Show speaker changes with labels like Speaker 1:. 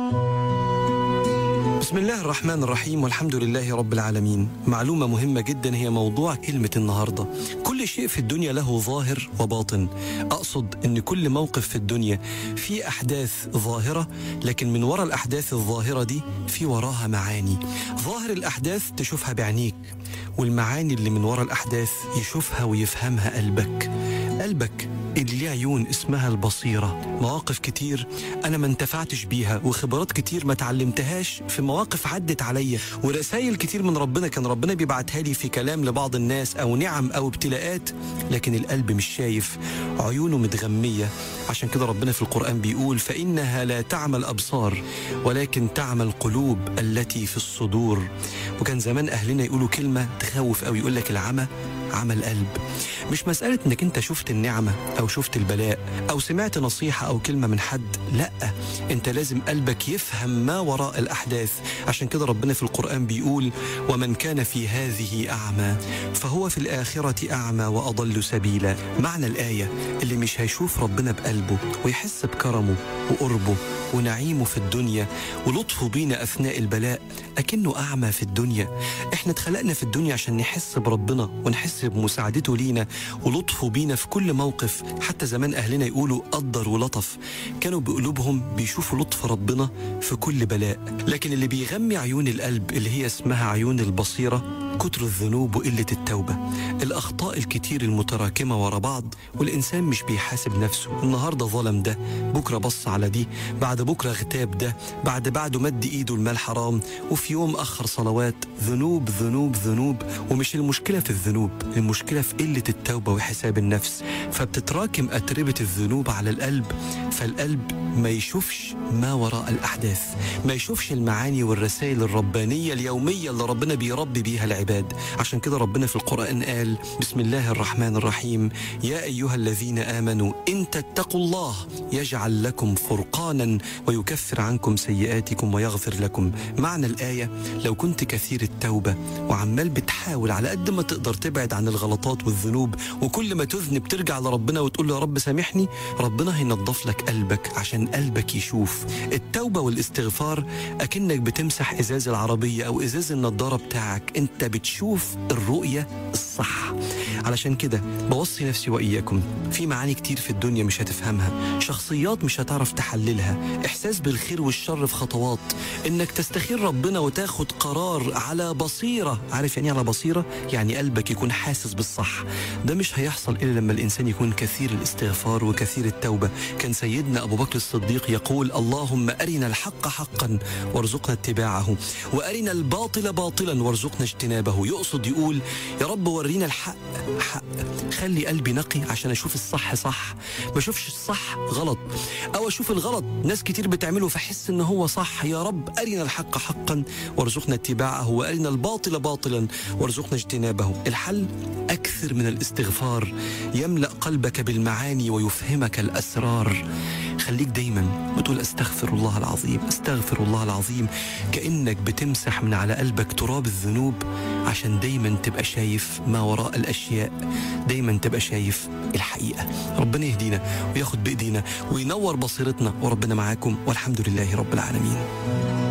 Speaker 1: بسم الله الرحمن الرحيم والحمد لله رب العالمين معلومة مهمة جدا هي موضوع كلمة النهاردة كل شيء في الدنيا له ظاهر وباطن أقصد أن كل موقف في الدنيا في أحداث ظاهرة لكن من وراء الأحداث الظاهرة دي في وراها معاني ظاهر الأحداث تشوفها بعينيك والمعاني اللي من وراء الأحداث يشوفها ويفهمها قلبك قلبك اللي ليه عيون اسمها البصيرة مواقف كتير أنا ما انتفعتش بيها وخبرات كتير ما تعلمتهاش في مواقف عدت عليا ورسائل كتير من ربنا كان ربنا بيبعتها لي في كلام لبعض الناس أو نعم أو ابتلاءات لكن القلب مش شايف عيونه متغمية عشان كده ربنا في القرآن بيقول فإنها لا تعمى الأبصار ولكن تعمى القلوب التي في الصدور وكان زمان أهلنا يقولوا كلمة تخوف أو يقول لك العمى عمى القلب مش مسألة انك انت شفت النعمة او شفت البلاء او سمعت نصيحة او كلمة من حد لا انت لازم قلبك يفهم ما وراء الاحداث عشان كده ربنا في القرآن بيقول ومن كان في هذه اعمى فهو في الاخرة اعمى واضل سبيلا معنى الاية اللي مش هيشوف ربنا بقلبه ويحس بكرمه وقربه ونعيمه في الدنيا ولطفه بينا اثناء البلاء اكنه اعمى في الدنيا احنا اتخلقنا في الدنيا عشان نحس بربنا ونحس بمساعدته لينا ولطفه بينا في كل موقف حتى زمان اهلنا يقولوا قدر ولطف كانوا بقلوبهم بيشوفوا لطف ربنا في كل بلاء لكن اللي بيغمي عيون القلب اللي هي اسمها عيون البصيره كتر الذنوب وقله التوبه الاخطاء الكتير المتراكمه ورا بعض والانسان مش بيحاسب نفسه النهارده ظلم ده بكره بص على دي بعد بكره اغتاب ده بعد بعده مد ايده المال حرام وفي يوم اخر صلوات ذنوب ذنوب ذنوب ومش المشكله في الذنوب المشكله في قله التوبه وحساب النفس فبتتراكم اتربه الذنوب على القلب فالقلب ما يشوفش ما وراء الاحداث ما يشوفش المعاني والرسائل الربانيه اليوميه اللي ربنا بيربي بيها العباد عشان كده ربنا في القران قال بسم الله الرحمن الرحيم يا ايها الذين امنوا ان تتقوا الله يجعل لكم فرقانا ويكفر عنكم سيئاتكم ويغفر لكم معنى الايه لو كنت كثير التوبه وعمال بتحاول على قد ما تقدر تبعد عن الغلطات والذنوب وكل ما تذنب ترجع لربنا وتقول له يا رب سامحني ربنا هينضف لك قلبك عشان قلبك يشوف التوبه والاستغفار اكنك بتمسح ازاز العربيه او ازاز النضاره بتاعك انت بتشوف الرؤيه الصح علشان كده بوصي نفسي واياكم في معاني كتير في الدنيا مش هتفهمها شخصيات مش هتعرف تحللها احساس بالخير والشر في خطوات انك تستخير ربنا وتاخد قرار على بصيره عارف يعني إيه على بصيره يعني قلبك يكون حاسس بالصح ده مش هيحصل الا لما الانسان يكون كثير الاستغفار وكثير التوبه كان سيدنا ابو بكر الصديق يقول اللهم ارنا الحق حقا وارزقنا اتباعه وارنا الباطل باطلا وارزقنا اجتنابه يقصد يقول يا رب ورينا الحق حق خلي قلبي نقي عشان اشوف الصح صح ما اشوفش الصح غلط او اشوف الغلط ناس كتير بتعمله فاحس ان هو صح يا رب ارنا الحق حقا وارزقنا اتباعه وارنا الباطل باطلا وارزقنا اجتنابه الحل اكثر من الاستغفار يملا قلبك بالمعاني ويفهمك الاسرار خليك دايما بتقول استغفر الله العظيم استغفر الله العظيم كانك بتمسح من على قلبك تراب الذنوب عشان دايما تبقى شايف ما وراء الاشياء دايما تبقى شايف الحقيقه ربنا يهدينا وياخد بايدينا وينور بصيرتنا وربنا معاكم والحمد لله رب العالمين